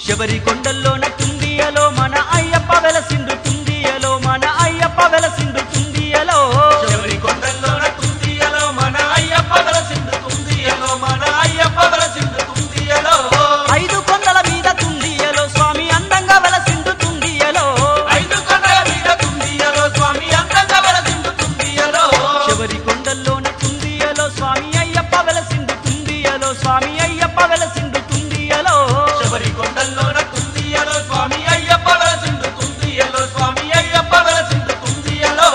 శబరి కొండల్లోన తుండియలో మన అయ్యప్ప వెలసిండు తుండియలో మన అయ్యప్ప వెలసిండు తుండియలో శబరి కొండల్లోన తుందియలో మన అయ్యప్ప వెలసిండు తుందియలో మన అయ్యప్ప వెలసిండు తుందియలో ఐదు కొండల మీద తుండియలో స్వామి అందంగా వెలసిండు తుండియలో ఐదు కొండల మీద తుందియలో స్వామి అందంగా వెలసిండు తుందియలో శబరి కొండల్లోన తుండియలో స్వామి అయ్యప్ప వెలసిండు తుండియలో స్వామి అయ్యప్ప వెలసిండు తుండియలో శబరి కొండల్లోన తుందియలో స్వామి అయ్యప్ప వెలసిండు తుందియలో స్వామి అయ్యప్ప వెలసిండు తుందియలో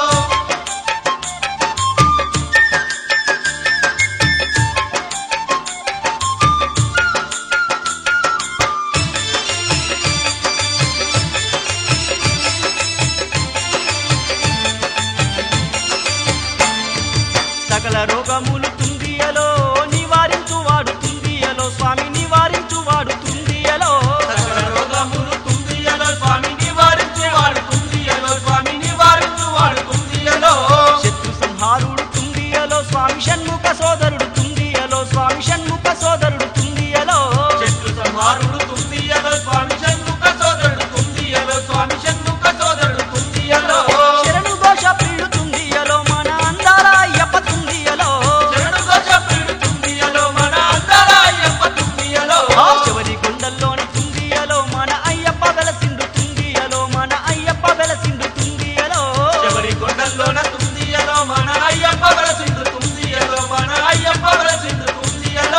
సకల రోగములు తుండియలో నివారించువాడు తుండియలో స్వామి నివారించువాడు తుండియలో సకల రోగములు తుందియలో స్వామి నివారించువాడు తుందియలో స్వామి నివారించువాడు తుందియలో శత్రు సంహారుడు తుండియలో స్వామి షణ్ముఖ సోదరుడు తుండియలో స్వామి షణ్ముఖ సోదరుడు తుండియలో శత్రు సంహారుడు తుందియలో స్వామి షణ్ముఖ సోదరుడు తుందియలో స్వామి షణ్ముఖ సోదరుడు తుందియలో శరణు ఘోష ప్రియుడు తుండియలో మన అందాల అయ్యప్ప తుండియలో శరణు ఘోష ప్రియుడు తుందియలో మన అందర అయ్యప్ప తుందియలో ఆ శబరి కొండల్లోని తుండియలో మన అయ్యప్ప వెలసిండు తుండియలో మన అయ్యప్ప వెలసిండు తుండియలో శబరి కొండల్లోన తుందియలో మన అయ్యప్ప వెలసిండు తుందియలో మన అయ్యప్ప వెలసిండు తుందియలో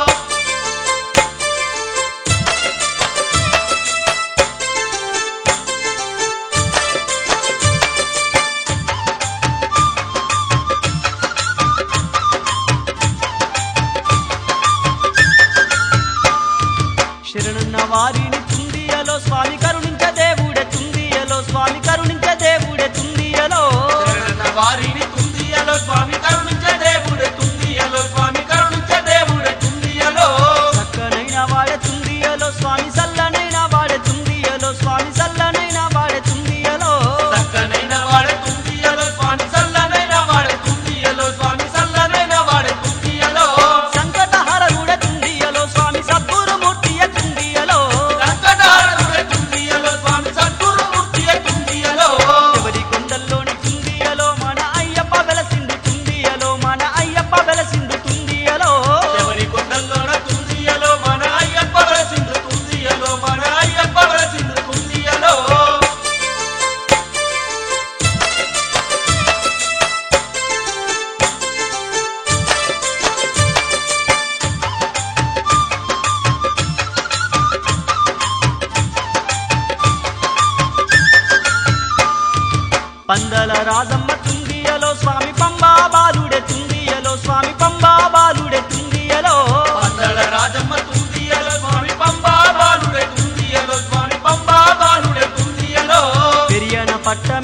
శరణున్న వారిని తుండియలో స్వామి కరుణించ దేవుడే తుండియలో స్వామి కరుణించ దేవుడే తుండియలో శరణన్న వారిని తుందియలో స్వామి కరుణించే దేవుడే తుందియలో స్వామి కరుణించే దేవుడే తుందియలో చక్కనైన వాడే తుండియలో స్వామి సల్లనైన వాడే తుండియలో స్వామి సల్లనైన వాడే తుండియలో చక్కనైన వాడే తుందియలో స్వామి సల్లనైన వాడే తుందియలో స్వామి సల్లనైన వాడే తుందియలో సంకటహరుడే తుండియలో స్వామి సద్గురు మూర్తియ తుండియలో సంకటారణుడే తుందియలో స్వామి సద్గురు మూర్తియే తుందియలో ఎవరి కొండల్లోని తుండియలో మన అయ్యప్ప వెలసిండు తుండియలో మన అయ్యప్ప వెలసిండు తుండియలో ఎవరి కొండల్లోన తుందియలో మన అయ్యప్ప వెలసిండు తుందియలో మన అయ్యప్ప వెలసిండు తుందియలో పందల రాజమ్మ తుండియలో స్వామి పంబా బాలుడే తుండియలో స్వామి పంబా బాలుడే తుండియలో పందల రాజమ్మ తుందియలో స్వామి పంబా బాలుడే తుందియలో స్వామి పంబా బాలుడే తుందియలో పెరియన పట్ట